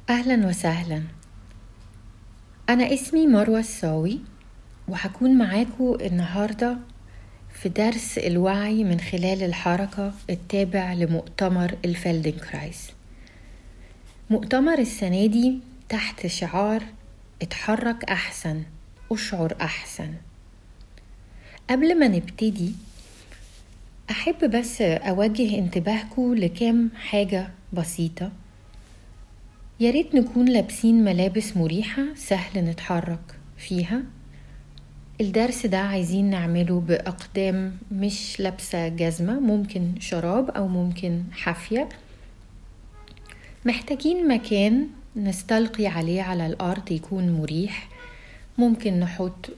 أهلا وسهلا أنا اسمي مروة الساوي وهكون معاكم النهاردة في درس الوعي من خلال الحركة التابع لمؤتمر الفلدنكرايس مؤتمر السنة دي تحت شعار اتحرك أحسن أشعر أحسن قبل ما نبتدي أحب بس أوجه انتباهكم لكام حاجة بسيطة يا ريت نكون لابسين ملابس مريحة سهل نتحرك فيها الدرس ده عايزين نعمله بأقدام مش لابسة جزمة ممكن شراب أو ممكن حافية محتاجين مكان نستلقي عليه على الأرض يكون مريح ممكن نحط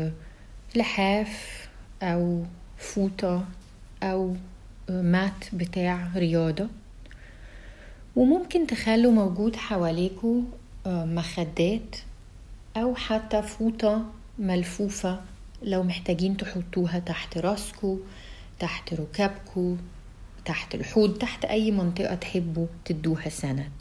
لحاف أو فوطة أو مات بتاع رياضة وممكن تخلوا موجود حواليكوا مخدات أو حتى فوطة ملفوفة لو محتاجين تحطوها تحت راسكو تحت ركابكو تحت الحوض تحت أي منطقة تحبوا تدوها سند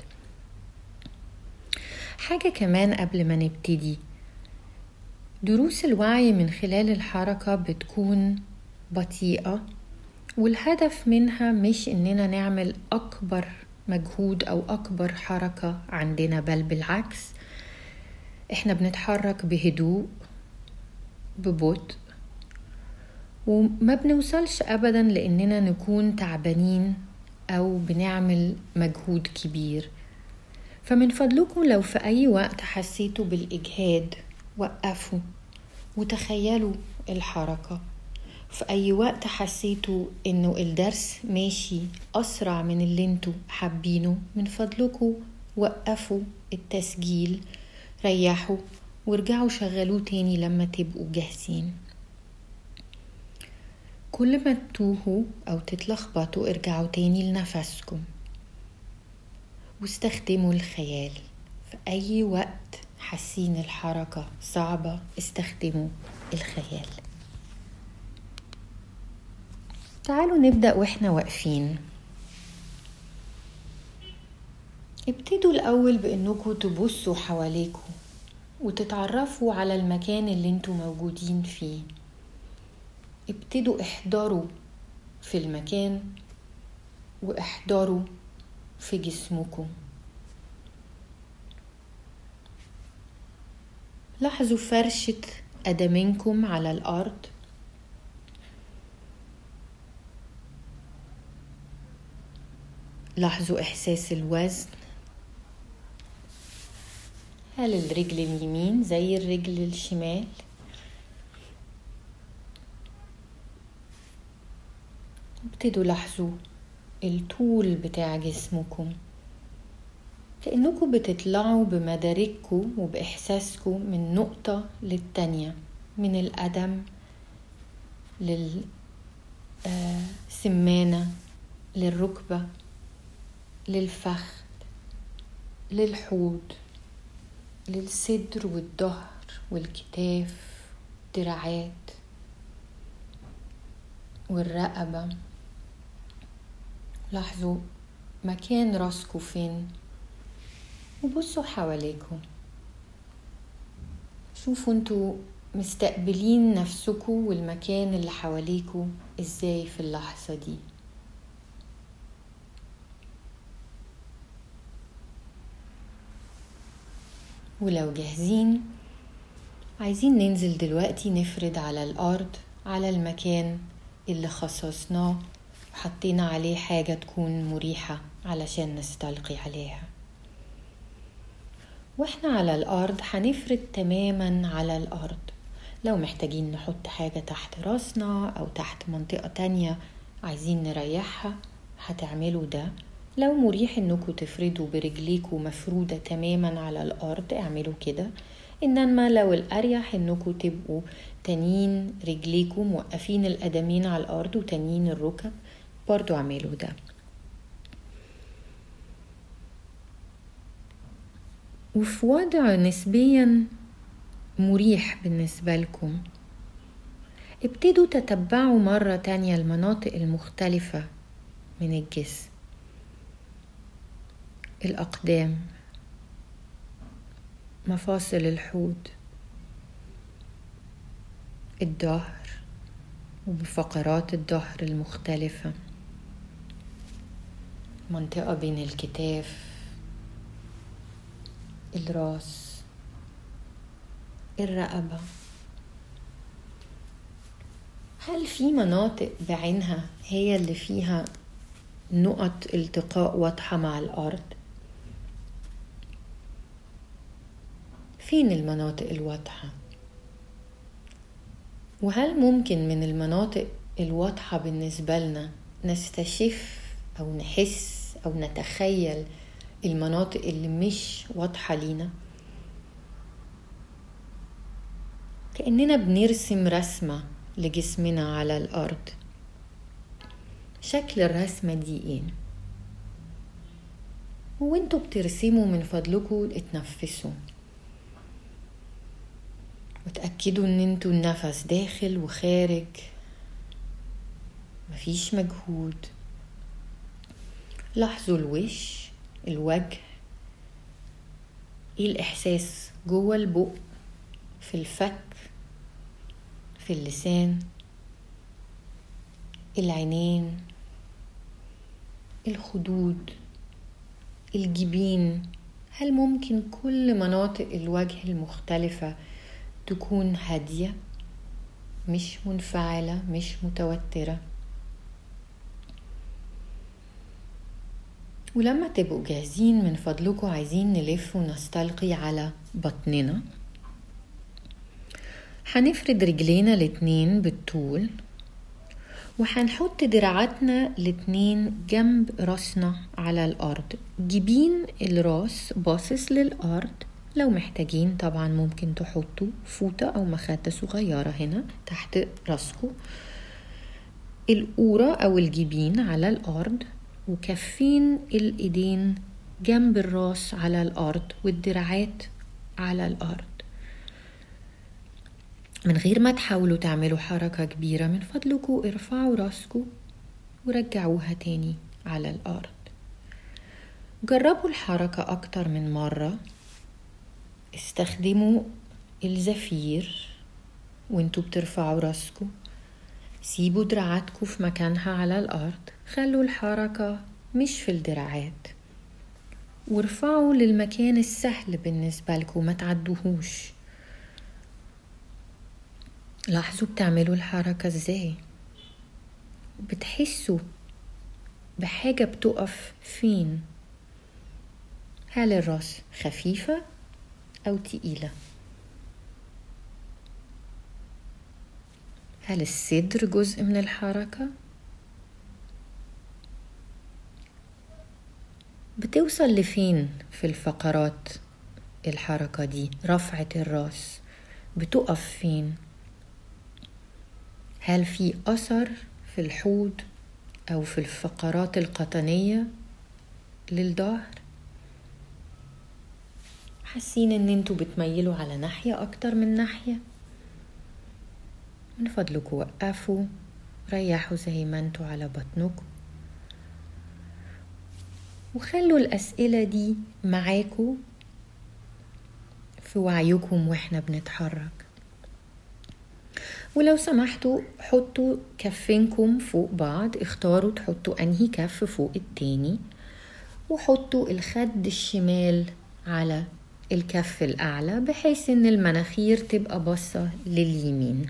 حاجة كمان قبل ما نبتدي دروس الوعي من خلال الحركة بتكون بطيئة والهدف منها مش إننا نعمل أكبر مجهود أو أكبر حركة عندنا بل بالعكس إحنا بنتحرك بهدوء ببطء وما بنوصلش أبدا لإننا نكون تعبانين أو بنعمل مجهود كبير فمن فضلكم لو في أي وقت حسيتوا بالإجهاد وقفوا وتخيلوا الحركة في أي وقت حسيتوا إنه الدرس ماشي أسرع من اللي انتوا حابينه من فضلكم وقفوا التسجيل ريحوا وارجعوا شغلوه تاني لما تبقوا جاهزين كل ما تتوهوا أو تتلخبطوا ارجعوا تاني لنفسكم واستخدموا الخيال في أي وقت حاسين الحركة صعبة استخدموا الخيال تعالوا نبدأ واحنا واقفين ابتدوا الأول بأنكم تبصوا حواليكم وتتعرفوا على المكان اللي انتوا موجودين فيه ابتدوا احضروا في المكان واحضروا في جسمكم لاحظوا فرشة قدمينكم على الأرض لاحظوا إحساس الوزن هل الرجل اليمين زي الرجل الشمال ابتدوا لاحظوا الطول بتاع جسمكم كأنكم بتطلعوا بمدارككم وبإحساسكم من نقطة للتانية من القدم للسمانة للركبة للفخذ للحوض للصدر والظهر والكتاف الدراعات والرقبة لاحظوا مكان راسكم فين وبصوا حواليكم شوفوا انتوا مستقبلين نفسكم والمكان اللي حواليكم ازاي في اللحظة دي ولو جاهزين عايزين ننزل دلوقتي نفرد على الأرض على المكان اللي خصصناه وحطينا عليه حاجة تكون مريحة علشان نستلقي عليها واحنا على الأرض هنفرد تماما على الأرض لو محتاجين نحط حاجة تحت راسنا أو تحت منطقة تانية عايزين نريحها هتعملوا ده لو مريح انكم تفردوا برجليكم مفرودة تماما على الأرض اعملوا كده إنما لو الأريح انكم تبقوا تانيين رجليكم موقفين القدمين على الأرض وتانيين الركب برضو اعملوا ده وفي وضع نسبيا مريح بالنسبة لكم ابتدوا تتبعوا مرة تانية المناطق المختلفة من الجسم الأقدام مفاصل الحوض الظهر وبفقرات الظهر المختلفة منطقة بين الكتاف الراس الرقبة هل في مناطق بعينها هي اللي فيها نقط التقاء واضحة مع الأرض؟ فين المناطق الواضحة؟ وهل ممكن من المناطق الواضحة بالنسبة لنا نستشف أو نحس أو نتخيل المناطق اللي مش واضحة لينا كأننا بنرسم رسمة لجسمنا على الأرض شكل الرسمة دي ايه وانتوا بترسموا من فضلكم اتنفسوا وتأكدوا ان انتوا النفس داخل وخارج مفيش مجهود لاحظوا الوش الوجه ايه الاحساس جوه البق في الفك في اللسان العينين الخدود الجبين هل ممكن كل مناطق الوجه المختلفة تكون هادية مش منفعلة مش متوترة ولما تبقوا جاهزين من فضلكم عايزين نلف ونستلقي على بطننا هنفرد رجلينا الاتنين بالطول وهنحط دراعاتنا الاتنين جنب راسنا على الأرض جبين الراس باصص للأرض لو محتاجين طبعا ممكن تحطوا فوطة أو مخدة صغيرة هنا تحت راسكم القورة أو الجبين على الأرض وكفين الإيدين جنب الراس على الأرض والدراعات على الأرض من غير ما تحاولوا تعملوا حركة كبيرة من فضلكم ارفعوا راسكم ورجعوها تاني على الأرض جربوا الحركة أكتر من مرة استخدموا الزفير وانتوا بترفعوا راسكم سيبوا دراعاتكم في مكانها على الأرض خلوا الحركة مش في الدراعات وارفعوا للمكان السهل بالنسبة لكم ما تعدوهوش لاحظوا بتعملوا الحركة ازاي بتحسوا بحاجة بتقف فين هل الراس خفيفة أو تقيلة هل الصدر جزء من الحركة بتوصل لفين في الفقرات الحركة دي رفعة الراس بتقف فين هل في أثر في الحوض أو في الفقرات القطنية للظهر حاسين ان انتوا بتميلوا على ناحية اكتر من ناحية من فضلكم وقفوا ريحوا زي ما انتوا على بطنكم وخلوا الأسئلة دي معاكم في وعيكم واحنا بنتحرك ولو سمحتوا حطوا كفينكم فوق بعض اختاروا تحطوا انهي كف فوق التاني وحطوا الخد الشمال على الكف الأعلى بحيث إن المناخير تبقى باصة لليمين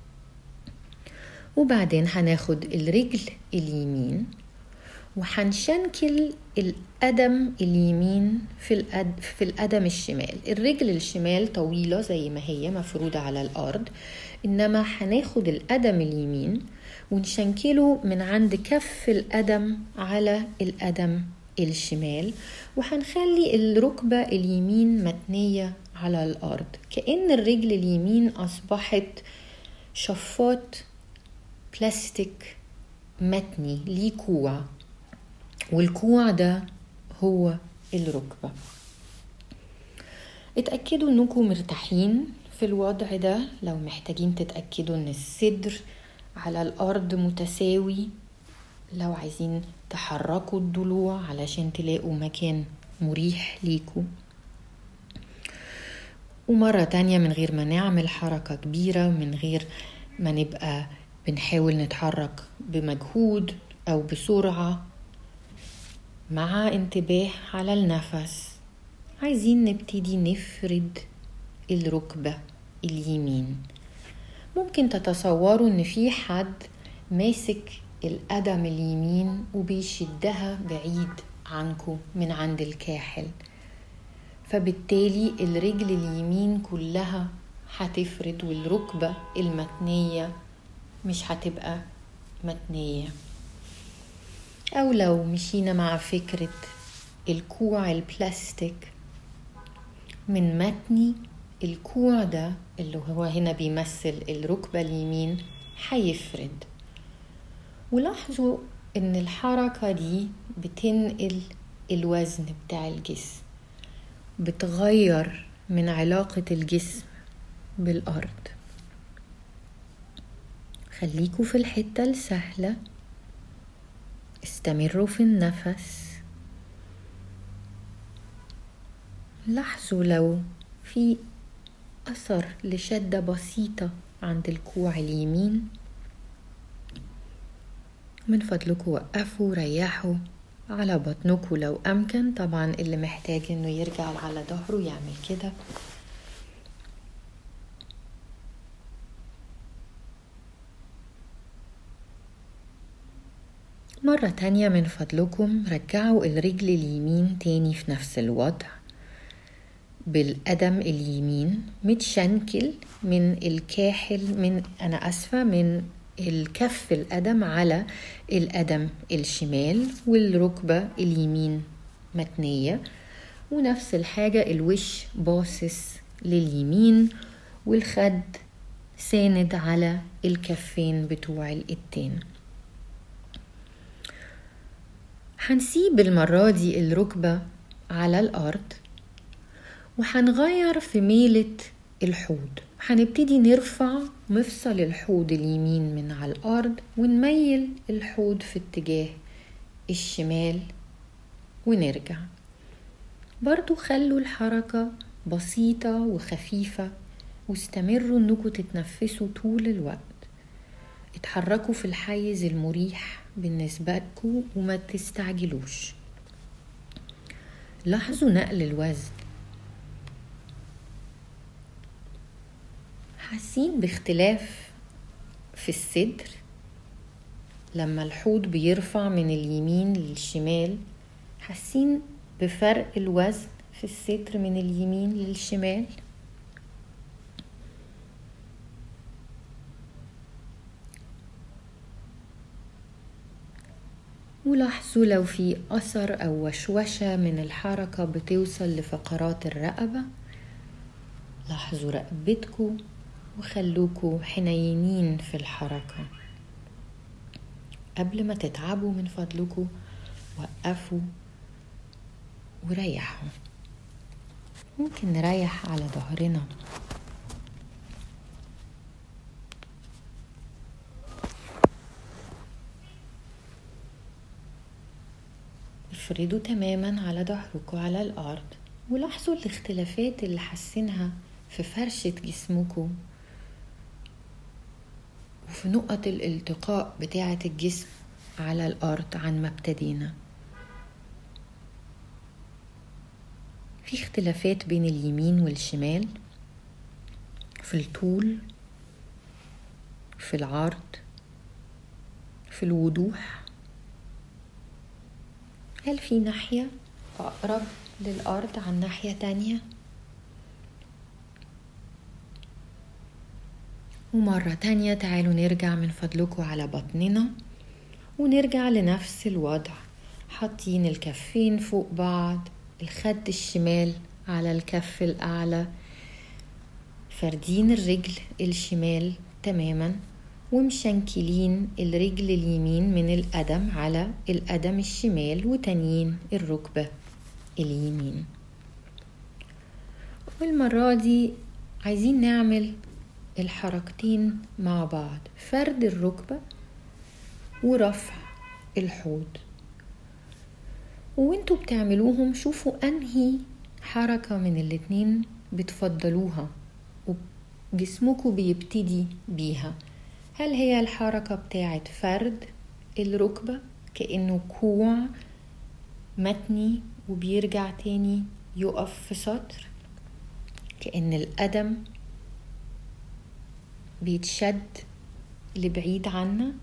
وبعدين هناخد الرجل اليمين وهنشنكل القدم اليمين في القد في القدم الشمال الرجل الشمال طويلة زي ما هي مفرودة على الأرض إنما هناخد القدم اليمين ونشنكله من عند كف القدم على القدم الشمال وهنخلي الركبة اليمين متنية على الأرض كأن الرجل اليمين أصبحت شفاط بلاستيك متني ليه كوع والكوع ده هو الركبة اتأكدوا انكم مرتاحين في الوضع ده لو محتاجين تتأكدوا ان الصدر على الأرض متساوي لو عايزين تحركوا الضلوع علشان تلاقوا مكان مريح ليكوا ومرة تانية من غير ما نعمل حركة كبيرة من غير ما نبقى بنحاول نتحرك بمجهود أو بسرعة مع انتباه على النفس عايزين نبتدي نفرد الركبة اليمين ممكن تتصوروا ان في حد ماسك القدم اليمين وبيشدها بعيد عنكم من عند الكاحل فبالتالي الرجل اليمين كلها هتفرد والركبة المتنية مش هتبقى متنية أو لو مشينا مع فكرة الكوع البلاستيك من متني الكوع ده اللي هو هنا بيمثل الركبة اليمين هيفرد ولاحظوا ان الحركة دي بتنقل الوزن بتاع الجسم بتغير من علاقة الجسم بالأرض خليكوا في الحتة السهلة استمروا في النفس لاحظوا لو في أثر لشدة بسيطة عند الكوع اليمين من فضلكم وقفوا ريحوا على بطنكم لو أمكن طبعا اللي محتاج إنه يرجع على ظهره يعمل كده مرة تانية من فضلكم رجعوا الرجل اليمين تاني في نفس الوضع بالقدم اليمين متشنكل من الكاحل من أنا أسفة من الكف القدم على القدم الشمال والركبة اليمين متنية ونفس الحاجة الوش باصص لليمين والخد ساند على الكفين بتوع الإيدين هنسيب المرة دي الركبة على الأرض وهنغير في ميلة الحوض هنبتدي نرفع مفصل الحوض اليمين من على الأرض ونميل الحوض في اتجاه الشمال ونرجع برضو خلوا الحركة بسيطة وخفيفة واستمروا انكم تتنفسوا طول الوقت اتحركوا في الحيز المريح بالنسبة لكم وما تستعجلوش لاحظوا نقل الوزن حاسين باختلاف في الصدر لما الحوض بيرفع من اليمين للشمال حاسين بفرق الوزن في الصدر من اليمين للشمال ولاحظوا لو في أثر أو وشوشة من الحركة بتوصل لفقرات الرقبة لاحظوا رقبتكم وخلوكوا حنينين في الحركة قبل ما تتعبوا من فضلكوا وقفوا وريحوا ممكن نريح على ظهرنا افردوا تماما على ظهركم على الأرض ولاحظوا الاختلافات اللي حاسينها في فرشة جسمكم وفي نقط الالتقاء بتاعة الجسم على الأرض عن ما ابتدينا في اختلافات بين اليمين والشمال في الطول في العرض في الوضوح هل في ناحية أقرب للأرض عن ناحية تانية؟ ومرة تانية تعالوا نرجع من فضلكم على بطننا ونرجع لنفس الوضع حاطين الكفين فوق بعض الخد الشمال على الكف الأعلى فردين الرجل الشمال تماما ومشنكلين الرجل اليمين من القدم على القدم الشمال وتانيين الركبة اليمين والمرة دي عايزين نعمل الحركتين مع بعض فرد الركبة ورفع الحوض وانتوا بتعملوهم شوفوا انهي حركة من الاتنين بتفضلوها وجسمكم بيبتدي بيها هل هي الحركة بتاعت فرد الركبة كأنه كوع متني وبيرجع تاني يقف في سطر كأن القدم بيتشد لبعيد عنا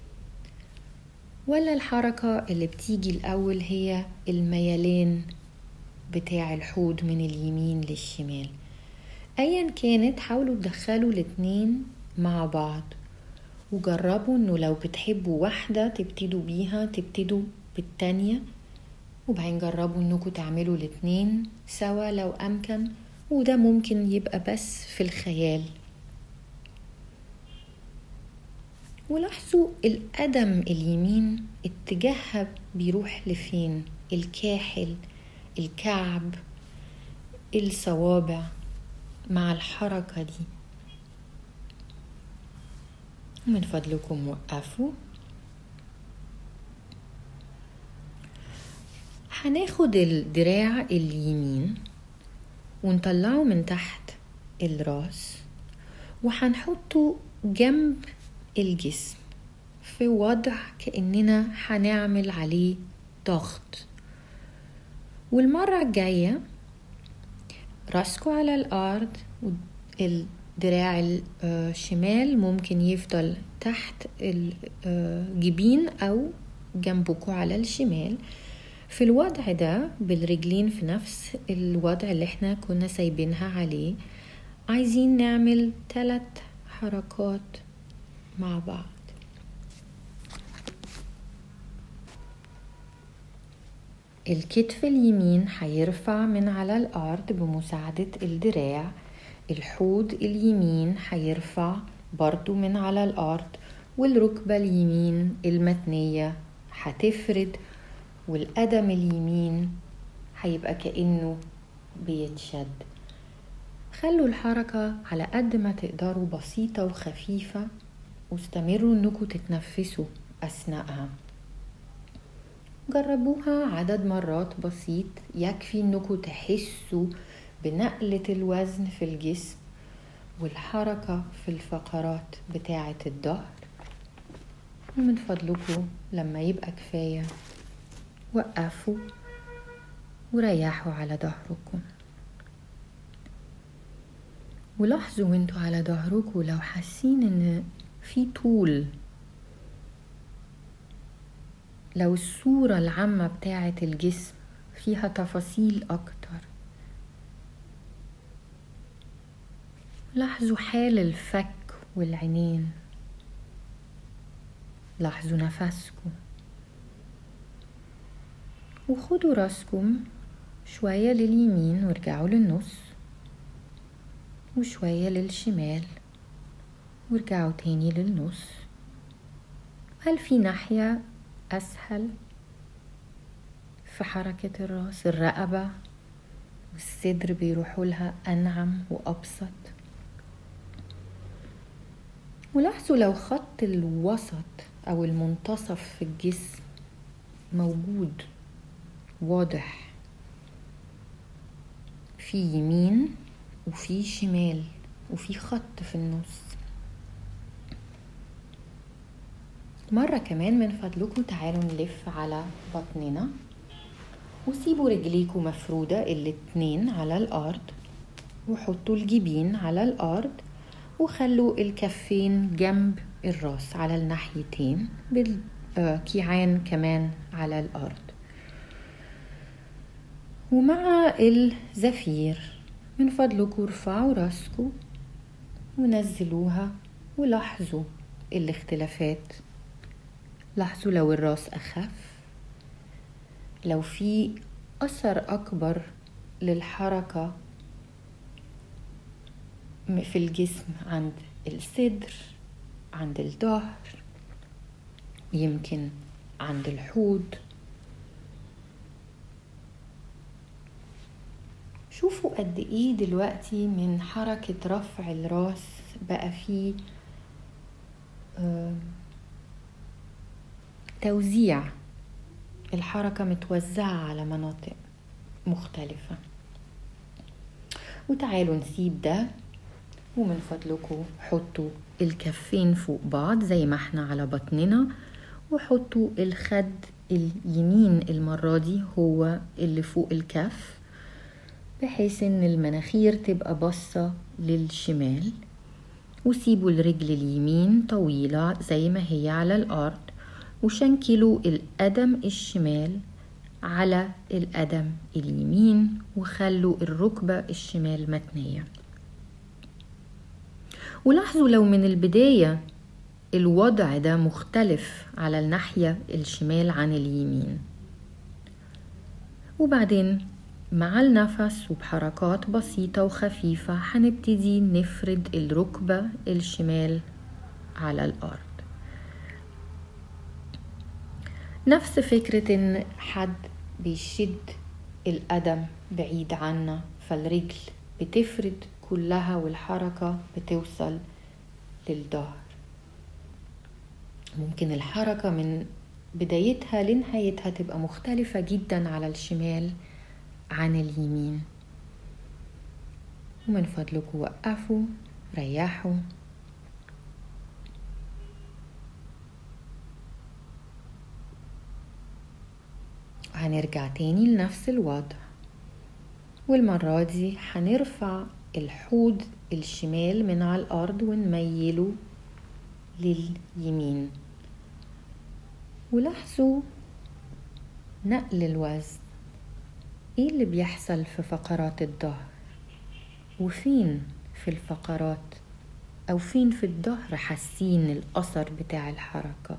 ولا الحركة اللي بتيجي الأول هي الميلان بتاع الحوض من اليمين للشمال أيا كانت حاولوا تدخلوا الاتنين مع بعض وجربوا انه لو بتحبوا واحدة تبتدوا بيها تبتدوا بالتانية وبعدين جربوا انكم تعملوا الاتنين سوا لو امكن وده ممكن يبقى بس في الخيال ولاحظوا القدم اليمين اتجاهها بيروح لفين الكاحل الكعب الصوابع مع الحركة دي من فضلكم وقفوا هناخد الدراع اليمين ونطلعه من تحت الراس وهنحطه جنب الجسم في وضع كأننا هنعمل عليه ضغط والمرة الجاية راسكو على الأرض الدراع الشمال ممكن يفضل تحت الجبين أو جنبكو على الشمال في الوضع ده بالرجلين في نفس الوضع اللي احنا كنا سايبينها عليه عايزين نعمل ثلاث حركات مع بعض الكتف اليمين هيرفع من على الأرض بمساعدة الدراع الحوض اليمين هيرفع برضو من على الأرض والركبة اليمين المتنية هتفرد والقدم اليمين هيبقى كأنه بيتشد خلوا الحركة على قد ما تقدروا بسيطة وخفيفة واستمروا انكم تتنفسوا أثناءها جربوها عدد مرات بسيط يكفي انكم تحسوا بنقلة الوزن في الجسم والحركة في الفقرات بتاعة الظهر ومن فضلكم لما يبقى كفاية وقفوا وريحوا على ظهركم ولاحظوا وانتوا على ظهركم لو حاسين ان في طول لو الصورة العامة بتاعة الجسم فيها تفاصيل أكتر لاحظوا حال الفك والعينين لاحظوا نفسكم وخدوا راسكم شوية لليمين وارجعوا للنص وشوية للشمال وارجعوا تاني للنص هل في ناحية أسهل في حركة الراس الرقبة والصدر بيروحوا لها أنعم وأبسط ولاحظوا لو خط الوسط أو المنتصف في الجسم موجود واضح في يمين وفي شمال وفي خط في النص مرة كمان من فضلكم تعالوا نلف على بطننا وسيبوا رجليكم مفرودة الاتنين على الأرض وحطوا الجبين على الأرض وخلوا الكفين جنب الراس على الناحيتين بالكيعان كمان على الأرض ومع الزفير من فضلكم ارفعوا راسكم ونزلوها ولاحظوا الاختلافات لاحظوا لو الراس أخف لو في أثر أكبر للحركة في الجسم عند الصدر عند الظهر يمكن عند الحوض شوفوا قد ايه دلوقتي من حركة رفع الراس بقى فيه توزيع الحركة متوزعة على مناطق مختلفة وتعالوا نسيب ده ومن فضلكم حطوا الكفين فوق بعض زي ما احنا على بطننا وحطوا الخد اليمين المرة دي هو اللي فوق الكف بحيث ان المناخير تبقى باصة للشمال وسيبوا الرجل اليمين طويلة زي ما هي على الأرض وشنكلوا القدم الشمال على القدم اليمين وخلوا الركبة الشمال متنية ولاحظوا لو من البداية الوضع ده مختلف على الناحية الشمال عن اليمين وبعدين مع النفس وبحركات بسيطة وخفيفة هنبتدي نفرد الركبة الشمال على الأرض نفس فكرة إن حد بيشد القدم بعيد عنا فالرجل بتفرد كلها والحركة بتوصل للظهر ممكن الحركة من بدايتها لنهايتها تبقى مختلفة جدا على الشمال عن اليمين ومن فضلكم وقفوا ريحوا هنرجع تاني لنفس الوضع والمرة دي هنرفع الحوض الشمال من على الأرض ونميله لليمين ولاحظوا نقل الوزن ايه اللي بيحصل في فقرات الظهر وفين في الفقرات او فين في الظهر حاسين الاثر بتاع الحركه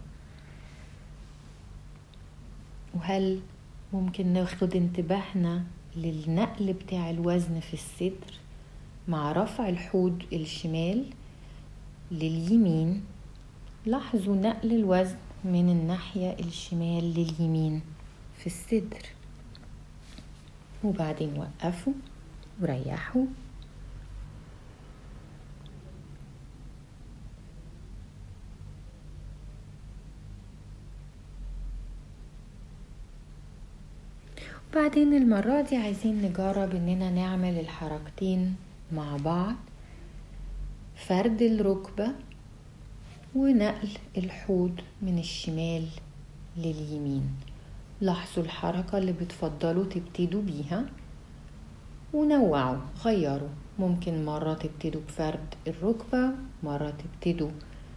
وهل ممكن ناخد انتباهنا للنقل بتاع الوزن في الصدر مع رفع الحوض الشمال لليمين لاحظوا نقل الوزن من الناحية الشمال لليمين في الصدر وبعدين وقفوا وريحوا وبعدين المرة دي عايزين نجرب اننا نعمل الحركتين مع بعض فرد الركبة ونقل الحوض من الشمال لليمين لاحظوا الحركة اللي بتفضلوا تبتدوا بيها ونوعوا غيروا ممكن مرة تبتدوا بفرد الركبة مرة تبتدوا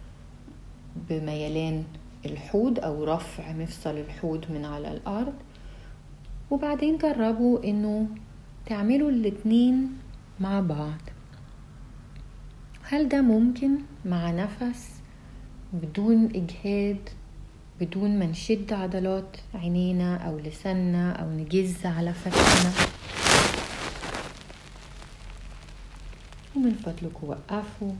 بميلان الحوض أو رفع مفصل الحوض من على الأرض وبعدين جربوا انه تعملوا الاتنين مع بعض هل ده ممكن مع نفس بدون اجهاد بدون ما نشد عضلات عينينا او لساننا او نجز على فكنا ومن فضلكم وقفوا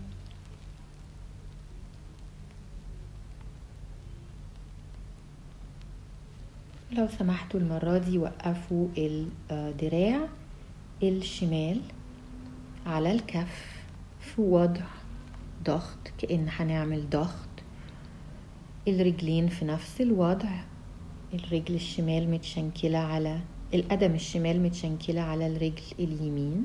لو سمحتوا المرة دي وقفوا الدراع الشمال على الكف في وضع ضغط كأن هنعمل ضغط الرجلين في نفس الوضع الرجل الشمال متشنكلة على القدم الشمال متشنكلة على الرجل اليمين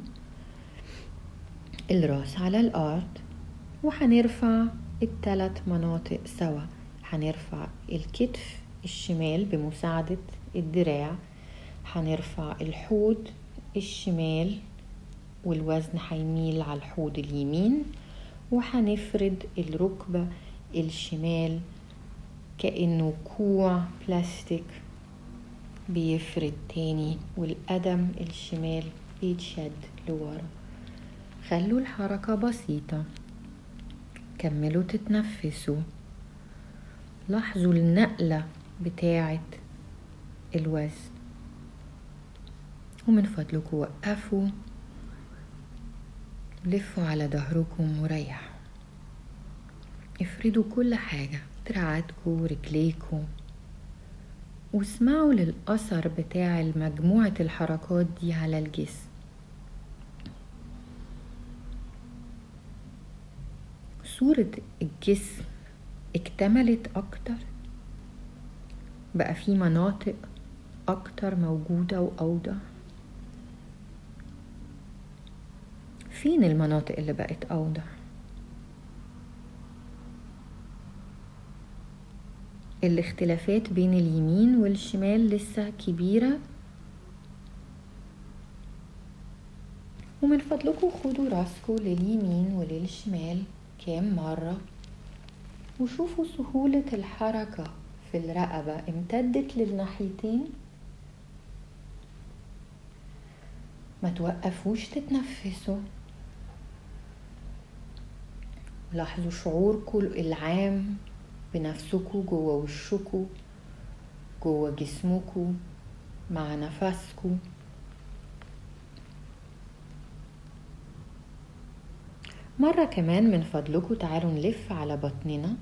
الراس على الأرض وهنرفع الثلاث مناطق سوا هنرفع الكتف الشمال بمساعدة الدراع هنرفع الحوض الشمال والوزن هيميل على الحوض اليمين وهنفرد الركبة الشمال كأنه كوع بلاستيك بيفرد تاني والقدم الشمال بيتشد لورا خلوا الحركة بسيطة كملوا تتنفسوا لاحظوا النقلة بتاعة الوزن ومن فضلكم وقفوا لفوا على ظهركم وريحوا افردوا كل حاجة دراعاتكم ورجليكم واسمعوا للأثر بتاع مجموعة الحركات دي على الجسم صورة الجسم اكتملت أكتر بقى في مناطق أكتر موجودة وأوضح فين المناطق اللي بقت أوضح الاختلافات بين اليمين والشمال لسه كبيرة ومن فضلكم خدوا راسكم لليمين وللشمال كام مرة وشوفوا سهولة الحركة في الرقبة امتدت للناحيتين ما توقفوش تتنفسوا لاحظوا شعوركم العام بنفسكم جوه وشكم جوه جسمكم مع نفسكم مرة كمان من فضلكم تعالوا نلف على بطننا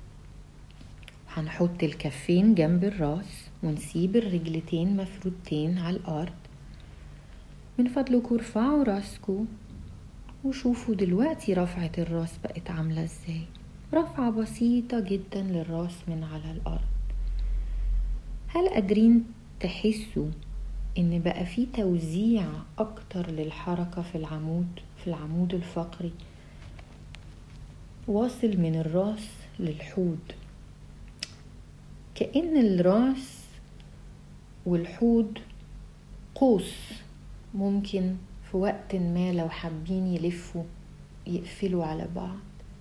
هنحط الكفين جنب الراس ونسيب الرجلتين مفرودتين على الأرض من فضلكم ارفعوا راسكم وشوفوا دلوقتي رفعة الراس بقت عاملة ازاي رفعة بسيطة جدا للراس من على الأرض هل قادرين تحسوا ان بقى في توزيع اكتر للحركة في العمود في العمود الفقري واصل من الراس للحوض كأن الراس والحوض قوس ممكن في وقت ما لو حابين يلفوا يقفلوا على بعض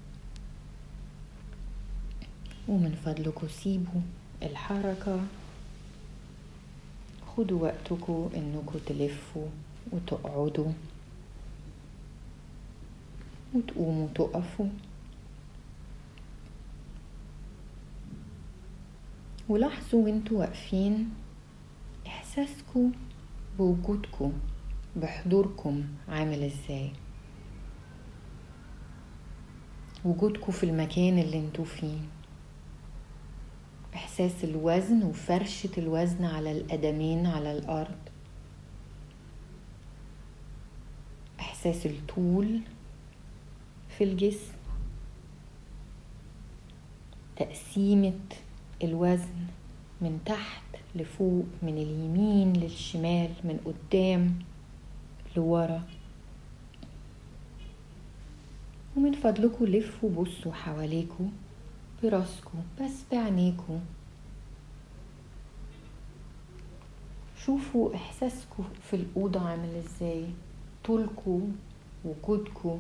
ومن فضلكم سيبوا الحركة خدوا وقتكم انكم تلفوا وتقعدوا وتقوموا تقفوا ولاحظوا وانتوا واقفين احساسكم بوجودكم بحضوركم عامل ازاي وجودكم في المكان اللي انتوا فيه احساس الوزن وفرشة الوزن على القدمين على الارض احساس الطول في الجسم تقسيمه الوزن من تحت لفوق من اليمين للشمال من قدام لورا ومن فضلكم لفوا بصوا حواليكوا براسكم بس بعينيكوا شوفوا احساسكم في الاوضه عامل ازاي طولكوا وجودكوا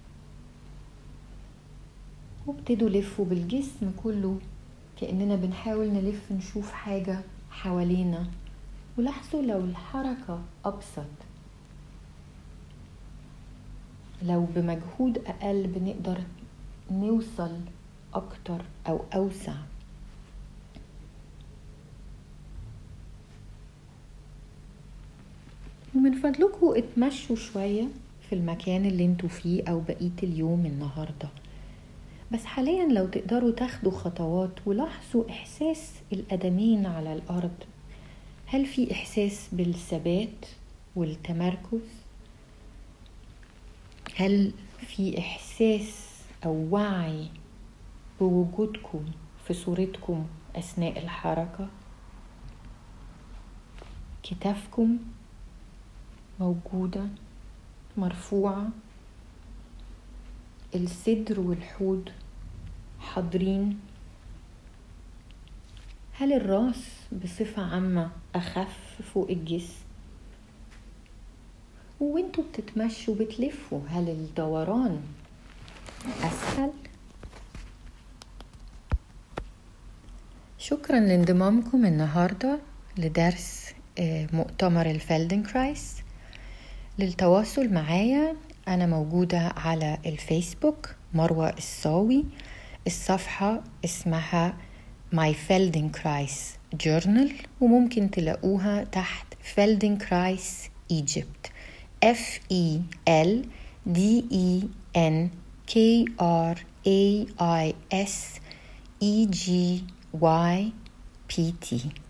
وابتدوا لفوا بالجسم كله كأننا بنحاول نلف نشوف حاجة حوالينا ولاحظوا لو الحركة أبسط لو بمجهود أقل بنقدر نوصل أكتر أو أوسع ومن فضلكم اتمشوا شوية في المكان اللي انتوا فيه أو بقية اليوم النهارده بس حاليا لو تقدروا تاخدوا خطوات ولاحظوا إحساس القدمين على الأرض هل في إحساس بالثبات والتمركز؟ هل في إحساس أو وعي بوجودكم في صورتكم أثناء الحركة؟ كتافكم موجودة مرفوعة الصدر والحوض حاضرين هل الراس بصفة عامة أخف فوق الجسم وانتوا بتتمشوا بتلفوا هل الدوران أسهل شكرا لانضمامكم النهاردة لدرس آه، مؤتمر الفلدنكرايس للتواصل معايا أنا موجودة على الفيسبوك مروة الصاوي الصفحة اسمها My Feldenkrais Journal وممكن تلاقوها تحت Feldenkrais Egypt F E L D E N K R A I S E G Y P T